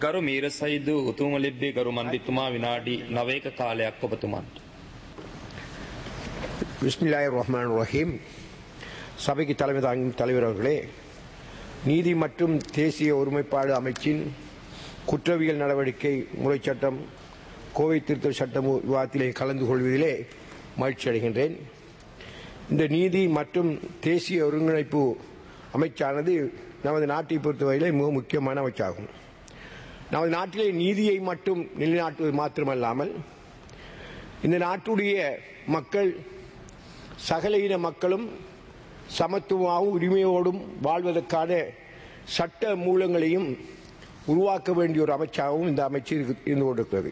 ගරු මීර සයිදු උතුම ලිබ්බේ ගරු මන්දිතුමා විනාඩි නවයක කාලයක් ඔබතුමන්ට. பிஸ்மில்லாஹ் ரஹ்மான் ரஹீம் சபைக்கு தலைமை தாங்கும் தலைவர் அவர்களே நீதி மற்றும் தேசிய ஒருமைப்பாடு அமைச்சின் குற்றவியல் நடவடிக்கை முறை சட்டம் கோவை திருத்த சட்டம் விவாதத்திலே கலந்து கொள்வதிலே மகிழ்ச்சி அடைகின்றேன் இந்த நீதி மற்றும் தேசிய ஒருங்கிணைப்பு அமைச்சானது நமது நாட்டை பொறுத்தவரையிலே மிக முக்கியமான அமைச்சாகும் நமது நாட்டிலே நீதியை மட்டும் நிலைநாட்டுவது மாத்திரமல்லாமல் இந்த நாட்டுடைய மக்கள் சகல இன மக்களும் சமத்துவமாகவும் உரிமையோடும் வாழ்வதற்கான சட்ட மூலங்களையும் உருவாக்க வேண்டிய ஒரு அமைச்சாகவும் இந்த அமைச்சு இருக்கு- இருந்து கொண்டிருக்கிறது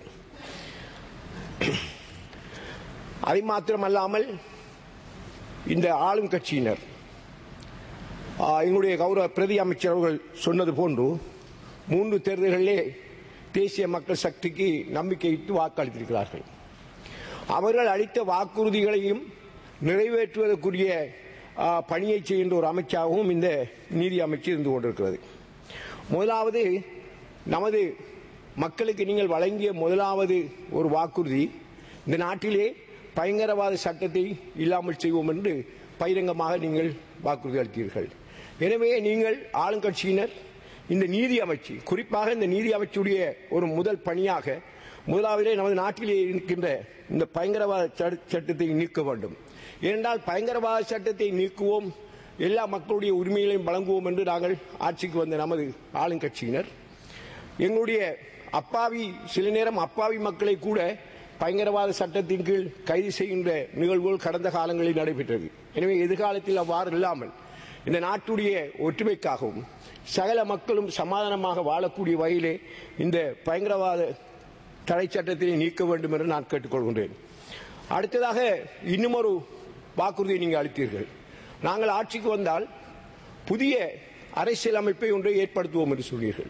அதை மாத்திரமல்லாமல் இந்த ஆளும் கட்சியினர் ஆ, எங்களுடைய கௌரவ பிரதி அமைச்சர் அவர்கள் சொன்னது போன்று மூன்று தேர்தல்களிலே தேசிய மக்கள் சக்திக்கு நம்பிக்கையிட்டு வாக்களித்திருக்கிறார்கள் அவர்கள் அளித்த வாக்குறுதிகளையும் நிறைவேற்றுவதற்குரிய ஆ, பணியை செய்கின்ற ஒரு அமைச்சாகவும் இந்த நீதி அமைச்சு இருந்து கொண்டிருக்கிறது முதலாவது நமது மக்களுக்கு நீங்கள் வழங்கிய முதலாவது ஒரு வாக்குறுதி இந்த நாட்டிலே பயங்கரவாத சட்டத்தை இல்லாமல் செய்வோம் என்று பகிரங்கமாக நீங்கள் வாக்குறுதி அளித்தீர்கள் எனவே நீங்கள் ஆளுங்கட்சியினர் இந்த நீதி அமைச்சு குறிப்பாக இந்த நீதி அமைச்சுடைய ஒரு முதல் பணியாக முதலாவதே நமது நாட்டிலே இருக்கின்ற இந்த பயங்கரவாத சட்ட- சட்டத்தை நீக்க வேண்டும் ஏனென்றால் பயங்கரவாத சட்டத்தை நீக்குவோம் எல்லா மக்களுடைய உரிமைகளையும் வழங்குவோம் என்று நாங்கள் ஆட்சிக்கு வந்த நமது ஆளுங்கட்சியினர் எங்களுடைய அப்பாவி சில நேரம் அப்பாவி மக்களை கூட பயங்கரவாத சட்டத்தின் கீழ் கைது செய்கின்ற நிகழ்வுகள் கடந்த காலங்களில் நடைபெற்றது எனவே எதிர்காலத்தில் அவ்வாறு இல்லாமல் இந்த நாட்டுடைய ஒற்றுமைக்காகவும் சகல மக்களும் சமாதானமாக வாழக்கூடிய வகையிலே இந்த பயங்கரவாத தடை சட்டத்தை நீக்க வேண்டும் என்று நான் கேட்டுக்கொள்கின்றேன் அடுத்ததாக இன்னும் ஒரு வாக்குறுதியை நீங்கள் அளித்தீர்கள் நாங்கள் ஆட்சிக்கு வந்தால் புதிய அரசியல் அமைப்பை ஒன்றை ஏற்படுத்துவோம் என்று சொன்னீர்கள்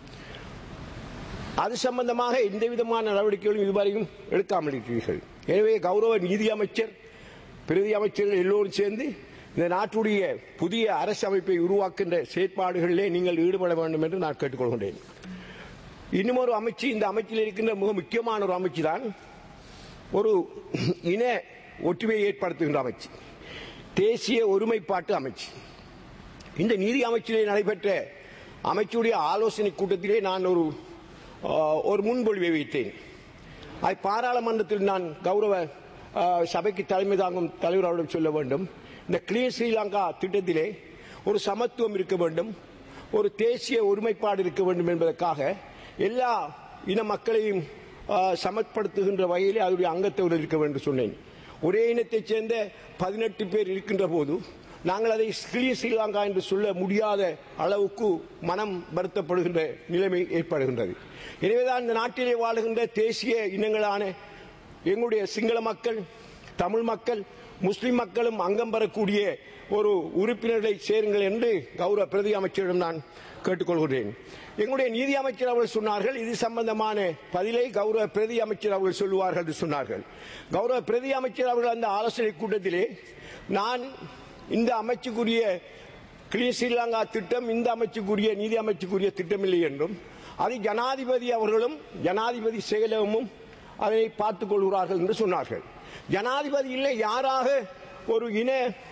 அது சம்பந்தமாக எந்த விதமான நடவடிக்கைகளும் இதுவரையும் எடுக்காமல் இருக்கிறீர்கள் எனவே கௌரவ நீதி அமைச்சர் பிரதி அமைச்சர்கள் எல்லோரும் சேர்ந்து இந்த நாட்டுடைய புதிய அரசு அமைப்பை உருவாக்கின்ற செயற்பாடுகளிலே நீங்கள் ஈடுபட வேண்டும் என்று நான் கேட்டுக்கொள்கின்றேன் இன்னும் ஒரு அமைச்சு இந்த அமைச்சில் இருக்கின்ற மிக முக்கியமான ஒரு அமைச்சு தான் ஒரு இன ஒற்றுமையை ஏற்படுத்துகின்ற அமைச்சு தேசிய ஒருமைப்பாட்டு அமைச்சு இந்த நீதி அமைச்சிலே நடைபெற்ற அமைச்சுடைய ஆலோசனை கூட்டத்திலே நான் ஒரு ஆஹ், ஒரு முன்மொழிவை வைத்தேன் அது பாராளுமன்றத்தில் நான் கௌரவ ஆஹ், சபைக்கு தலைமை தாங்கும் தலைவர் அவரிடம் சொல்ல வேண்டும் இந்த கிளீன் ஸ்ரீலங்கா திட்டத்திலே ஒரு சமத்துவம் இருக்க வேண்டும் ஒரு தேசிய ஒருமைப்பாடு இருக்க வேண்டும் என்பதற்காக எல்லா இன மக்களையும் ஆஹ், சமப்படுத்துகின்ற வகையிலே அதனுடைய அங்கத்தவர் இருக்க வேண்டும் என்று சொன்னேன் ஒரே இனத்தைச் சேர்ந்த பதினெட்டு பேர் இருக்கின்ற போது நாங்கள் அதை கிளிய ஸ்ரீலங்கா என்று சொல்ல முடியாத அளவுக்கு மனம் வருத்தப்படுகின்ற நிலைமை ஏற்படுகின்றது எனவேதான் இந்த நாட்டிலே வாழுகின்ற தேசிய இனங்களான எங்களுடைய சிங்கள மக்கள் தமிழ் மக்கள் முஸ்லிம் மக்களும் அங்கம் பெறக்கூடிய ஒரு உறுப்பினர்களை சேருங்கள் என்று கௌரவ பிரதி அமைச்சரிடம் நான் கேட்டுக்கொள்கிறேன் எங்களுடைய நீதி அமைச்சர் அவர்கள் சொன்னார்கள் இது சம்பந்தமான பதிலை கௌரவ பிரதி அமைச்சர் அவர்கள் சொல்லுவார்கள் என்று சொன்னார்கள் கௌரவ பிரதி அமைச்சர் அவர்கள் அந்த ஆலோசனை கூட்டத்திலே நான் இந்த அமைச்சுக்குரிய கிளீன் ஸ்ரீலங்கா திட்டம் இந்த அமைச்சுக்குரிய நீதி அமைச்சுக்குரிய திட்டமில்லை என்றும் அதை ஜனாதிபதி அவர்களும் ஜனாதிபதி செயலகமும் அதை பார்த்துக் கொள்கிறார்கள் என்று சொன்னார்கள் ஜனாதிபதி இல்லை யாராக ஒரு இன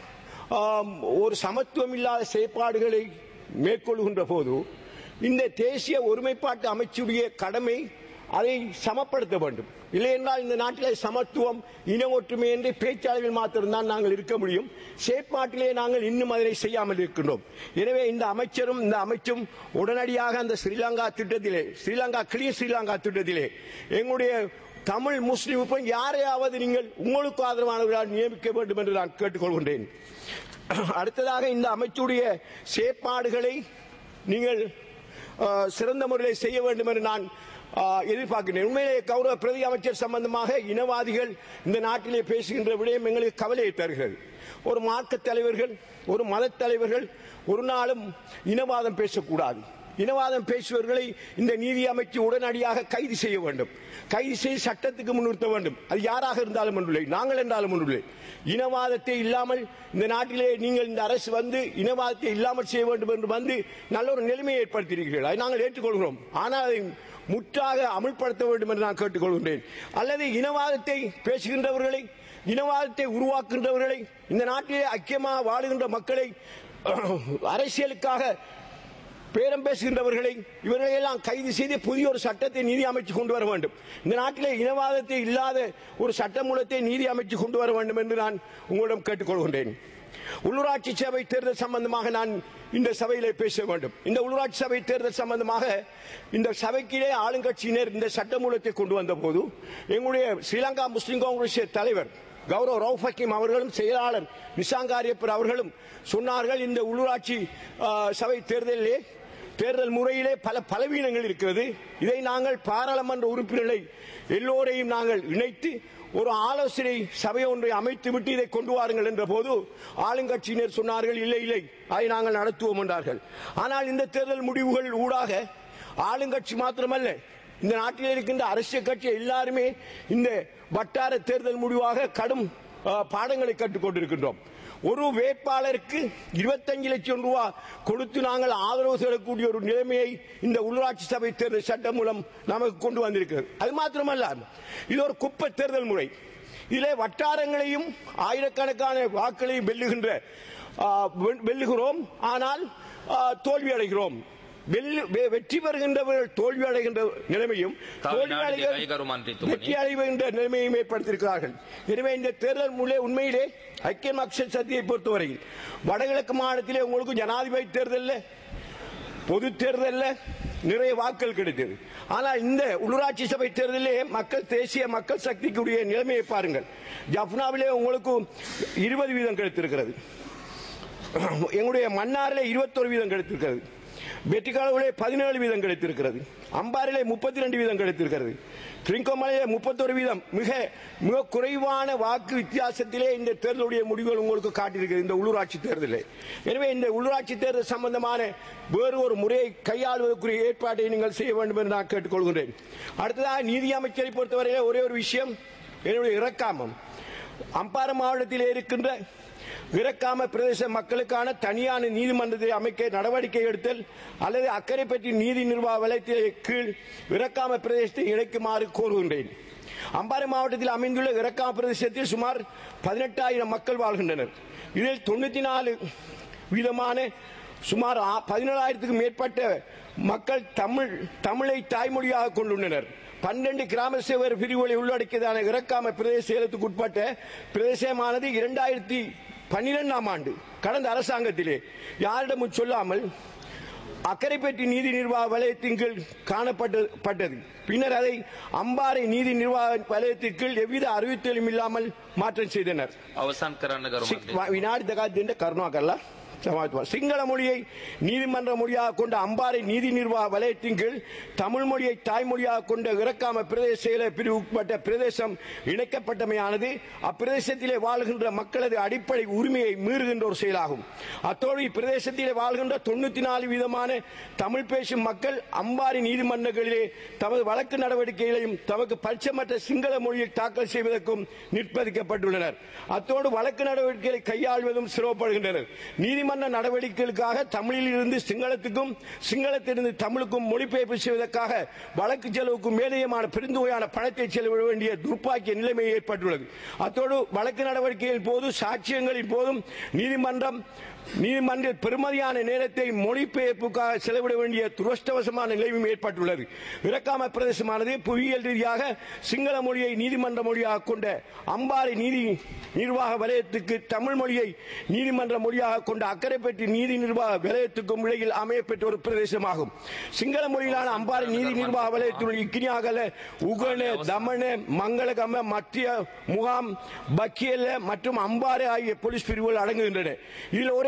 ஆம், ஒரு சமத்துவம் இல்லாத செயற்பாடுகளை மேற்கொள்கின்ற போது இந்த தேசிய ஒருமைப்பாட்டு அமைச்சுடைய கடமை அதை சமப்படுத்த வேண்டும் இல்லையென்றால் இந்த நாட்டில் சமத்துவம் இன ஒற்றுமை என்று பேச்சாளர்கள் மாத்திரம்தான் நாங்கள் இருக்க முடியும் செயற்பாட்டிலே நாங்கள் இன்னும் அதனை செய்யாமல் இருக்கின்றோம் எனவே இந்த அமைச்சரும் இந்த அமைச்சும் உடனடியாக அந்த ஸ்ரீலங்கா திட்டத்திலே ஸ்ரீலங்கா கிளிய ஸ்ரீலங்கா திட்டத்திலே எங்களுடைய தமிழ் முஸ்லிம் இப்ப யாரையாவது நீங்கள் உங்களுக்கு ஆதரவானவர்களால் நியமிக்க வேண்டும் என்று நான் கேட்டுக்கொள்கின்றேன் அடுத்ததாக இந்த அமைச்சுடைய செயற்பாடுகளை நீங்கள் அஹ், சிறந்த முறையில் செய்ய வேண்டும் என்று நான் அஹ், எதிர்பார்க்கிறேன் உண்மையிலே கௌரவ பிரதி அமைச்சர் சம்பந்தமாக இனவாதிகள் இந்த நாட்டிலே பேசுகின்ற விடயம் எங்களுக்கு கவலையை தருகிறது ஒரு மார்க்க தலைவர்கள் ஒரு மத தலைவர்கள் ஒரு நாளும் இனவாதம் பேசக்கூடாது இனவாதம் பேசுபவர்களை இந்த நீதி அமைச்சு உடனடியாக கைது செய்ய வேண்டும் கைது செய்து சட்டத்துக்கு முன்னிறுத்த வேண்டும் அது யாராக இருந்தாலும் ஒன்றில்லை நாங்கள் என்றாலும் ஒன்றில்லை இனவாதத்தை இல்லாமல் இந்த நாட்டிலே நீங்கள் இந்த அரசு வந்து இனவாதத்தை இல்லாமல் செய்ய வேண்டும் என்று வந்து நல்ல ஒரு நிலைமையை ஏற்படுத்தியிருக்கிறீர்கள் அதை நாங்கள் ஏற்றுக்கொள்கிறோம் ஆனால் அதை முற்றாக அமல்படுத்த வேண்டும் என்று நான் கேட்டுக்கொள்கின்றேன் அல்லது இனவாதத்தை பேசுகின்றவர்களை இனவாதத்தை உருவாக்குகின்றவர்களை இந்த நாட்டிலே ஐக்கியமாக வாழுகின்ற மக்களை அரசியலுக்காக பேரம் பேசுகின்றவர்களை இவர்களை எல்லாம் கைது செய்து புதிய ஒரு சட்டத்தை நீதி அமைச்சு கொண்டு வர வேண்டும் இந்த நாட்டிலே இனவாதத்தை இல்லாத ஒரு சட்டமூலத்தை நீதி அமைச்சு கொண்டு வர வேண்டும் என்று நான் உங்களிடம் கேட்டுக்கொள்கின்றேன் உள்ளூராட்சி சபை தேர்தல் சம்பந்தமாக நான் இந்த சபையிலே பேச வேண்டும் இந்த உள்ளூராட்சி சபை தேர்தல் சம்பந்தமாக இந்த சபைக்கிலே ஆளுங்கட்சியினர் இந்த சட்டமூலத்தை கொண்டு வந்த போது எங்களுடைய ஸ்ரீலங்கா முஸ்லிம் காங்கிரஸ் தலைவர் கௌரவ் ரவுஃப் ஹக்கீம் அவர்களும் செயலாளர் நிசாங்காரியப்பர் அவர்களும் சொன்னார்கள் இந்த உள்ளூராட்சி ஆ, சபை தேர்தலிலே தேர்தல் முறையிலே பல பலவீனங்கள் இருக்கிறது இதை நாங்கள் பாராளுமன்ற உறுப்பினர்களை எல்லோரையும் நாங்கள் இணைத்து ஒரு ஆலோசனை சபை ஒன்றை அமைத்து விட்டு இதை கொண்டு வாருங்கள் என்ற போது ஆளுங்கட்சியினர் சொன்னார்கள் இல்லை இல்லை அதை நாங்கள் நடத்துவோம் என்றார்கள் ஆனால் இந்த தேர்தல் முடிவுகள் ஊடாக ஆளுங்கட்சி மாத்திரமல்ல இந்த நாட்டில் இருக்கின்ற அரசியல் கட்சி எல்லாருமே இந்த வட்டார தேர்தல் முடிவாக கடும் ஆ, பாடங்களை கற்றுக் கொண்டிருக்கின்றோம் ஒரு வேட்பாளருக்கு இருபத்தஞ்சு லட்சம் ரூபாய் கொடுத்து நாங்கள் ஆதரவு செல்லக்கூடிய ஒரு நிலைமையை இந்த உள்ளாட்சி சபை தேர்தல் சட்டம் மூலம் நமக்கு கொண்டு வந்திருக்கிறது அது மாத்திரமல்ல இது ஒரு குப்பை தேர்தல் முறை இதிலே வட்டாரங்களையும் ஆயிரக்கணக்கான வாக்குகளையும் வெல்லுகின்ற ஆ, வெ- வெல்லுகிறோம் ஆனால் ஆ, தோல்வி அடைகிறோம் வெல்லு- வெ- வெற்றி பெறுகின்றவர்கள் தோல்வி அடைகின்ற நிலைமையும் தவ தோல்வி நாடு அடைகிற- தேகாய்கரு மன்றித்துமணி. வெற்றி அடைகின்ற நிலைமையும் ஏற்படுத்தியிருக்கிறார்கள் எனவே இந்த தேர்தல் மூலே உண்மையிலே ஐக்கிய மக்கள் சக்தியை பொறுத்தவரையில் வடகிழக்கு மாநிலத்திலே உங்களுக்கு ஜனாதிபதி தேர்தலில் பொது தேர்தலில் நிறைய வாக்குகள் கிடைத்தது ஆனால் இந்த உள்ளூராட்சி சபை தேர்தலிலே மக்கள் தேசிய மக்கள் சக்திக்குரிய நிலைமையை பாருங்கள் ஜப்னாவிலே உங்களுக்கு இருபது வீதம் கிடைத்திருக்கிறது எங்களுடைய மன்னாரிலே இருபத்தொரு வீதம் கிடைத்திருக்கிறது வெற்றிக்காலவிலே பதினேழு வீதம் கிடைத்திருக்கிறது அம்பாரிலே முப்பத்தி ரெண்டு வீதம் கிடைத்திருக்கிறது திரிங்கோமலையிலே முப்பத்தொரு வீதம் மிக மிக குறைவான வாக்கு வித்தியாசத்திலே இந்த தேர்தலுடைய முடிவுகள் உங்களுக்கு காட்டியிருக்கிறது இந்த உள்ளூராட்சி தேர்தலில் எனவே இந்த உள்ளூராட்சி தேர்தல் சம்பந்தமான வேறு ஒரு முறையை கையாளுவதற்குரிய ஏற்பாட்டை நீங்கள் செய்ய வேண்டும் என்று நான் கேட்டுக்கொள்கிறேன் அடுத்ததாக நீதி அமைச்சரை பொறுத்தவரையிலே ஒரே ஒரு விஷயம் என்னுடைய இறக்காமம் அம்பாறை மாவட்டத்தில் இருக்கின்ற இறக்காம பிரதேச மக்களுக்கான தனியான நீதிமன்றத்தை அமைக்க நடவடிக்கை எடுத்தல் அல்லது அக்கரைப்பற்றி நீதி நிர்வாக வலயத்தின் கீழ் இறக்காம பிரதேசத்தை இணைக்குமாறு கோருகின்றேன் அம்பாறை மாவட்டத்தில் அமைந்துள்ள இறக்காம பிரதேசத்தில் சுமார் பதினெட்டாயிரம் மக்கள் வாழ்கின்றனர் இதில் தொண்ணூத்தி நாலு வீதமான சுமார் ஆ- பதினேழாயிரத்துக்கும் மேற்பட்ட மக்கள் தமிழ் தமிழை தாய்மொழியாக கொண்டுள்ளனர் பன்னெண்டு கிராம சேவர் பிரிவுகளை உள்ளடக்கியதான இறக்காம பிரதேச செயலத்துக்கு உட்பட்ட பிரதேசமானது இரண்டாயிரத்தி பன்னிரெண்டாம் ஆண்டு கடந்த அரசாங்கத்திலே யாரிடமும் சொல்லாமல் அக்கரைப்பட்டி நீதி நிர்வாக வலயத்தின் கீழ் காணப்பட்டது பட்டது பின்னர் அதை அம்பாறை நீதி நிர்வாக வலயத்தின் கீழ் எவ்வித அறிவித்தலும் இல்லாமல் மாற்றம் செய்தனர் අවසන් කරන්න ගරු சி- මන්ත්‍රී. வ- வினாடி தகாத்தின் கருணாகர்லா சமாளித்துவா சிங்கள மொழியை நீதிமன்ற மொழியாக கொண்ட அம்பாறை நீதி நிர்வாக வலயத்தின் கீழ் தமிழ் மொழியை தாய்மொழியாக கொண்ட இறக்காம பிரதேச செயல பிரிவு உட்பட்ட பிரதேசம் இணைக்கப்பட்டமையானது அப்பிரதேசத்திலே வாழ்கின்ற மக்களது அடிப்படை உரிமையை மீறுகின்ற ஒரு செயலாகும் அத்தோடு இப்பிரதேசத்திலே வாழ்கின்ற தொண்ணூத்தி நாலு வீதமான தமிழ் பேசும் மக்கள் அம்பாறை நீதிமன்றங்களிலே தமது வழக்கு நடவடிக்கைகளையும் தமக்கு பட்சமற்ற சிங்கள மொழியில் தாக்கல் செய்வதற்கும் நிர்பந்திக்கப்பட்டுள்ளனர் அத்தோடு வழக்கு நடவடிக்கைகளை கையாள்வதும் சிரமப்படுகின்றனர் நீதிமன்ற நடவடிக்கைகளுக்காக தமிழில் இருந்து சிங்களத்துக்கும் சிங்களத்திலிருந்து தமிழுக்கும் மொழிபெயர்ப்பு செய்வதற்காக வழக்கு செலவுக்கு மேலேயமான பெருந்தொகையான பணத்தை செலவிட வேண்டிய துர்ப்பாக்கிய நிலைமை ஏற்பட்டுள்ளது அத்தோடு வழக்கு நடவடிக்கையின் போது சாட்சியங்களின் போதும் நீதிமன்றம் நீதிமன்ற பெருமதியான நேரத்தை மொழிபெயர்ப்புக்காக செலவிட வேண்டிய துரஷ்டவசமான நிலையும் ஏற்பட்டுள்ளது இறக்காம பிரதேசமானது புவியியல் ரீதியாக சிங்கள மொழியை நீதிமன்ற மொழியாக கொண்ட அம்பாறை நீதி நிர்வாக வலயத்துக்கு தமிழ் மொழியை நீதிமன்ற மொழியாக கொண்ட அக்கரைப்பட்டி நீதி நிர்வாக வலயத்துக்கும் இடையில் அமையப்பெற்ற ஒரு பிரதேசமாகும் சிங்கள மொழியிலான அம்பாறை நீதி நிர்வாக வலயத்துடன் இக்கினியாகல உகன தமன மங்களகம மத்திய முகாம் பக்கியல்ல மற்றும் அம்பாறை ஆகிய போலீஸ் பிரிவுகள் அடங்குகின்றன இதில் ஒரே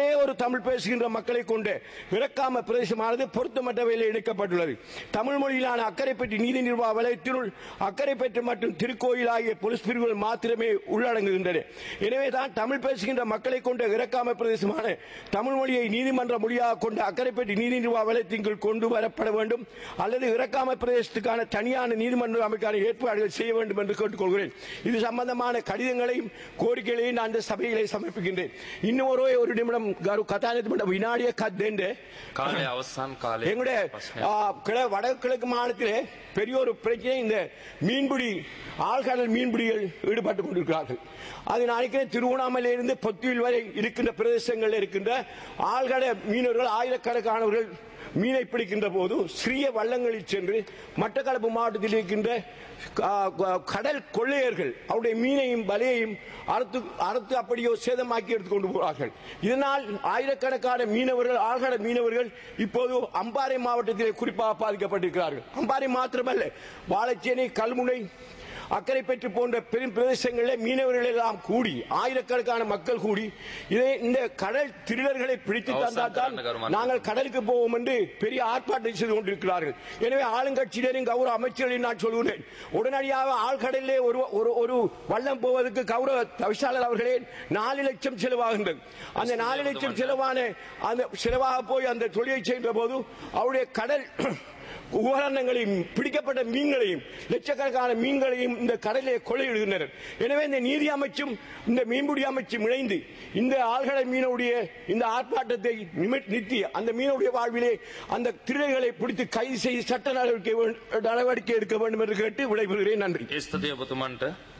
ஒரே ஒரு தமிழ் பேசுகின்ற மக்களை கொண்டு இறக்காம பிரதேசமானது பொருத்தமற்ற வகையில் இணைக்கப்பட்டுள்ளது தமிழ் மொழியிலான அக்கரைப்பட்டி நீதி நிர்வாக வலயத்தினுள் அக்கரைப்பட்டு மற்றும் திருக்கோயில் ஆகிய போலீஸ் பிரிவுகள் மாத்திரமே உள்ளடங்குகின்றன எனவே தான் தமிழ் பேசுகின்ற மக்களை கொண்ட இறக்காம பிரதேசமான தமிழ் மொழியை நீதிமன்ற மொழியாக கொண்ட அக்கரைப்பட்டி நீதி நிர்வாக வலயத்தின் கீழ் கொண்டு வரப்பட வேண்டும் அல்லது இறக்காம பிரதேசத்துக்கான தனியான நீதிமன்றம் அமைக்கான ஏற்பாடுகள் செய்ய வேண்டும் என்று கேட்டுக்கொள்கிறேன் இது சம்பந்தமான கடிதங்களையும் கோரிக்கைகளையும் நான் இந்த சபையிலே சமர்ப்பிக்கின்றேன் இன்னும் ஒரு ஒரு நிமிடம் கரு கதாநிதி வினாடிய கத்தேண்டு කාලය අවසන් කාලය எங்களுடைய ஆ, கிழ- வடகிழக்கு மாநிலத்திலே பெரிய ஒரு பிரச்சனை இந்த மீன்பிடி ஆழ்கடல் மீன்பிடிகள் ஈடுபட்டு கொண்டிருக்கிறார்கள் அது நினைக்கிறேன் திருவண்ணாமலையிலிருந்து பொத்தியில் வரை இருக்கின்ற பிரதேசங்களில் இருக்கின்ற ஆழ்கடல் மீனவர்கள் ஆயிரக்கணக்கானவர்கள் மீனை பிடிக்கின்ற போது சிறிய வள்ளங்களில் சென்று மட்டக்களப்பு மாவட்டத்தில் இருக்கின்ற ஆ, க- கடல் கொள்ளையர்கள் அவருடைய மீனையும் வலையையும் அறுத்து அறுத்து அப்படியோ சேதமாக்கி எடுத்துக் கொண்டு போகிறார்கள் இதனால் ஆயிரக்கணக்கான மீனவர்கள் ஆழ்கடல் மீனவர்கள் இப்போது அம்பாறை மாவட்டத்திலே குறிப்பாக பாதிக்கப்பட்டிருக்கிறார்கள் அம்பாறை மாத்திரமல்ல வாழைச்சேனை கல்முனை அக்கரைப்பற்று போன்ற பெரும் பிரதேசங்களில் மீனவர்கள் எல்லாம் கூடி ஆயிரக்கணக்கான மக்கள் கூடி இதை இந்த கடல் திருடர்களை பிடித்து அவசானம் தந்தால்தான் கருணை கருமான். நாங்கள் கடலுக்கு போவோம் என்று பெரிய ஆர்ப்பாட்டம் செய்து கொண்டிருக்கிறார்கள் எனவே ஆளுங்கட்சியினரின் கௌரவ அமைச்சர்களின் நான் சொல்கிறேன் உடனடியாக ஆழ்கடலிலே ஒரு ஒரு ஒரு வள்ளம் போவதற்கு கௌரவ தவிசாளர் அவர்களே நாலு லட்சம் செலவாகின்றது அந்த நாலு லட்சம் செலவான அந்த செலவாக போய் அந்த தொழிலை செய்கின்ற போது அவருடைய கடல் உபகரணங்களையும் பிடிக்கப்பட்ட மீன்களையும் லட்சக்கணக்கான மீன்களையும் இந்த கடலிலே கொள்ளையிடுகின்றனர் எனவே இந்த நீதி அமைச்சும் இந்த மீன்பிடி அமைச்சும் இணைந்து இந்த ஆழ்கடை மீனுடைய இந்த ஆர்ப்பாட்டத்தை நிமித்- நிறுத்தி அந்த மீனுடைய வாழ்விலே அந்த திருடர்களை பிடித்து கைது செய்து சட்ட நடவடிக்கை வே- நடவடிக்கை எடுக்க வேண்டும் என்று கேட்டு விடைபெறுகிறேன் நன்றி ස්තුතිය ඔබතුමන්ට